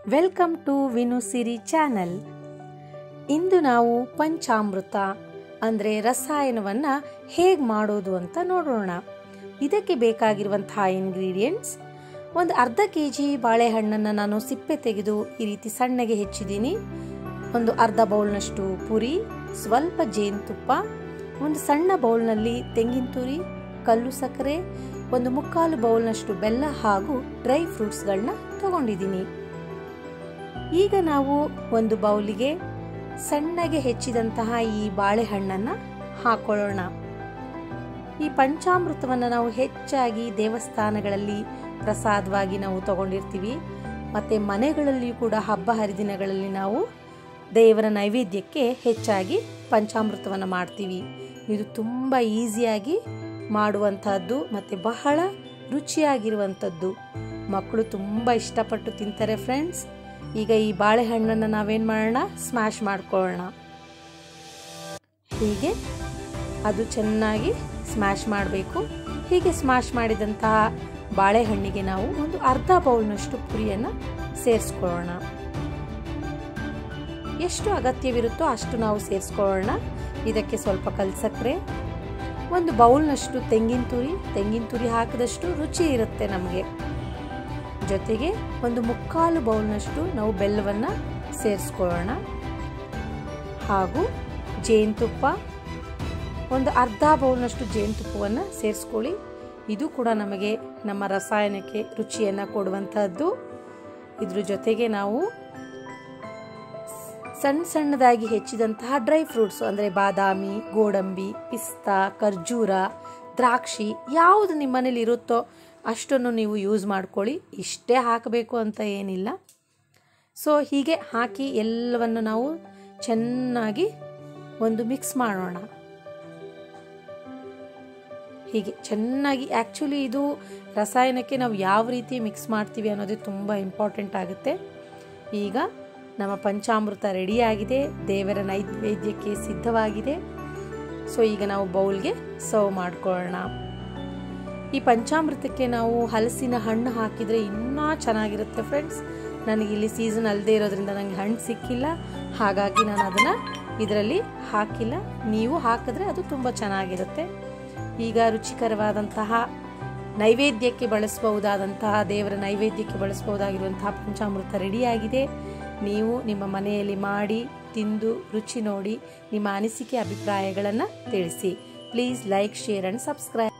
welcome to Vinu Siri channel ಇಂದು ನಾವು ಪಂಚಾಮೃತ ಅಂದರೆ ರಸಾಯನವನ್ನು ಹೇಗೆ ಮಾಡೋದು ಅಂತ ನೋಡೋಣ ಇದಕ್ಕೆ ಬೇಕಾಗಿರುವಂತಹ ಇಂಗ್ರೀಡಿಯೆಂಟ್ಸ್ ಒಂದು ಅರ್ಧ ಕೆ ಜಿ ಬಾಳೆಹಣ್ಣನ್ನು ನಾನು ಸಿಪ್ಪೆ ತೆಗೆದು ಈ ರೀತಿ ಸಣ್ಣಗೆ ಹೆಚ್ಚಿದ್ದೀನಿ ಒಂದು ಅರ್ಧ ಬೌಲ್ನಷ್ಟು ಪುರಿ ಸ್ವಲ್ಪ ಜೇನುತುಪ್ಪ ಒಂದು ಸಣ್ಣ ಬೌಲ್ನಲ್ಲಿ ತೆಂಗಿನ ತುರಿ ಕಲ್ಲು ಸಕ್ಕರೆ ಒಂದು ಮುಕ್ಕಾಲು ಬೌಲ್ನಷ್ಟು ಬೆಲ್ಲ ಹಾಗೂ ಡ್ರೈ ಫ್ರೂಟ್ಸ್ಗಳನ್ನ ತಗೊಂಡಿದ್ದೀನಿ ಈಗ ನಾವು ಒಂದು ಬೌಲಿಗೆ ಸಣ್ಣಗೆ ಹೆಚ್ಚಿದಂತಹ ಈ ಬಾಳೆಹಣ್ಣನ್ನು ಹಾಕೊಳ್ಳೋಣ ಈ ಪಂಚಾಮೃತವನ್ನು ನಾವು ಹೆಚ್ಚಾಗಿ ದೇವಸ್ಥಾನಗಳಲ್ಲಿ ಪ್ರಸಾದವಾಗಿ ನಾವು ತಗೊಂಡಿರ್ತೀವಿ ಮತ್ತು ಮನೆಗಳಲ್ಲಿಯೂ ಕೂಡ ಹಬ್ಬ ಹರಿದಿನಗಳಲ್ಲಿ ನಾವು ದೇವರ ನೈವೇದ್ಯಕ್ಕೆ ಹೆಚ್ಚಾಗಿ ಪಂಚಾಮೃತವನ್ನು ಮಾಡ್ತೀವಿ ಇದು ತುಂಬ ಈಸಿಯಾಗಿ ಮಾಡುವಂತಹದ್ದು ಮತ್ತು ಬಹಳ ರುಚಿಯಾಗಿರುವಂಥದ್ದು ಮಕ್ಕಳು ತುಂಬ ಇಷ್ಟಪಟ್ಟು ತಿಂತಾರೆ ಫ್ರೆಂಡ್ಸ್ ಈಗ ಈ ಬಾಳೆಹಣ್ಣನ್ನು ನಾವೇನು ಮಾಡೋಣ ಸ್ಮ್ಯಾಶ್ ಮಾಡ್ಕೊಳ್ಳೋಣ ಹೀಗೆ ಅದು ಚೆನ್ನಾಗಿ ಸ್ಮ್ಯಾಶ್ ಮಾಡಬೇಕು ಹೀಗೆ ಸ್ಮ್ಯಾಶ್ ಮಾಡಿದಂತಹ ಬಾಳೆಹಣ್ಣಿಗೆ ನಾವು ಒಂದು ಅರ್ಧ ಬೌಲ್ನಷ್ಟು ಪುರಿಯನ್ನು ಸೇರಿಸ್ಕೊಳ್ಳೋಣ ಎಷ್ಟು ಅಗತ್ಯವಿರುತ್ತೋ ಅಷ್ಟು ನಾವು ಸೇರಿಸ್ಕೊಳ್ಳೋಣ ಇದಕ್ಕೆ ಸ್ವಲ್ಪ ಕಲ್ಸಕ್ಕರೆ ಒಂದು ಬೌಲ್ನಷ್ಟು ತೆಂಗಿನ ತುರಿ ತೆಂಗಿನ ತುರಿ ಹಾಕಿದಷ್ಟು ರುಚಿ ಇರುತ್ತೆ ನಮಗೆ ಜೊತೆಗೆ ಒಂದು ಮುಕ್ಕಾಲು ಬೌಲ್ನಷ್ಟು ನಾವು ಬೆಲ್ಲವನ್ನು ಸೇರಿಸ್ಕೊಳ್ಳೋಣ ಹಾಗೂ ಜೇನುತುಪ್ಪ ಒಂದು ಅರ್ಧ ಬೌಲ್ನಷ್ಟು ಜೇನುತುಪ್ಪವನ್ನು ಸೇರಿಸ್ಕೊಳ್ಳಿ ಇದು ಕೂಡ ನಮಗೆ ನಮ್ಮ ರಸಾಯನಕ್ಕೆ ರುಚಿಯನ್ನು ಕೊಡುವಂತಹದ್ದು ಇದ್ರ ಜೊತೆಗೆ ನಾವು ಸಣ್ಣ ಸಣ್ಣದಾಗಿ ಹೆಚ್ಚಿದಂತಹ ಡ್ರೈ ಫ್ರೂಟ್ಸು ಅಂದರೆ ಬಾದಾಮಿ ಗೋಡಂಬಿ ಪಿಸ್ತಾ ಖರ್ಜೂರ ದ್ರಾಕ್ಷಿ ಯಾವುದು ನಿಮ್ಮ ಮನೇಲಿ ಇರುತ್ತೋ ಅಷ್ಟನ್ನು ನೀವು ಯೂಸ್ ಮಾಡ್ಕೊಳ್ಳಿ ಇಷ್ಟೇ ಹಾಕಬೇಕು ಅಂತ ಏನಿಲ್ಲ ಸೊ ಹೀಗೆ ಹಾಕಿ ಎಲ್ಲವನ್ನು ನಾವು ಚೆನ್ನಾಗಿ ಒಂದು ಮಿಕ್ಸ್ ಮಾಡೋಣ ಹೀಗೆ ಚೆನ್ನಾಗಿ ಆ್ಯಕ್ಚುಲಿ ಇದು ರಸಾಯನಕ್ಕೆ ನಾವು ಯಾವ ರೀತಿ ಮಿಕ್ಸ್ ಮಾಡ್ತೀವಿ ಅನ್ನೋದೇ ತುಂಬ ಇಂಪಾರ್ಟೆಂಟ್ ಆಗುತ್ತೆ ಈಗ ನಮ್ಮ ಪಂಚಾಮೃತ ರೆಡಿಯಾಗಿದೆ ದೇವರ ನೈವೇದ್ಯಕ್ಕೆ ಸಿದ್ಧವಾಗಿದೆ ಸೊ ಈಗ ನಾವು ಬೌಲ್ಗೆ ಸರ್ವ್ ಮಾಡ್ಕೊಳ್ಳೋಣ ಈ ಪಂಚಾಮೃತಕ್ಕೆ ನಾವು ಹಲಸಿನ ಹಣ್ಣು ಹಾಕಿದರೆ ಇನ್ನೂ ಚೆನ್ನಾಗಿರುತ್ತೆ ಫ್ರೆಂಡ್ಸ್ ನನಗೆ ಇಲ್ಲಿ ಸೀಸನ್ ಅಲ್ಲದೆ ಇರೋದ್ರಿಂದ ನನಗೆ ಹಣ್ಣು ಸಿಕ್ಕಿಲ್ಲ ಹಾಗಾಗಿ ನಾನು ಅದನ್ನು ಇದರಲ್ಲಿ ಹಾಕಿಲ್ಲ ನೀವು ಹಾಕಿದ್ರೆ ಅದು ತುಂಬ ಚೆನ್ನಾಗಿರುತ್ತೆ ಈಗ ರುಚಿಕರವಾದಂತಹ ನೈವೇದ್ಯಕ್ಕೆ ಬಳಸಬಹುದಾದಂತಹ ದೇವರ ನೈವೇದ್ಯಕ್ಕೆ ಬಳಸಬಹುದಾಗಿರುವಂತಹ ಪಂಚಾಮೃತ ರೆಡಿಯಾಗಿದೆ ನೀವು ನಿಮ್ಮ ಮನೆಯಲ್ಲಿ ಮಾಡಿ ತಿಂದು ರುಚಿ ನೋಡಿ ನಿಮ್ಮ ಅನಿಸಿಕೆ ಅಭಿಪ್ರಾಯಗಳನ್ನು ತಿಳಿಸಿ please like share and subscribe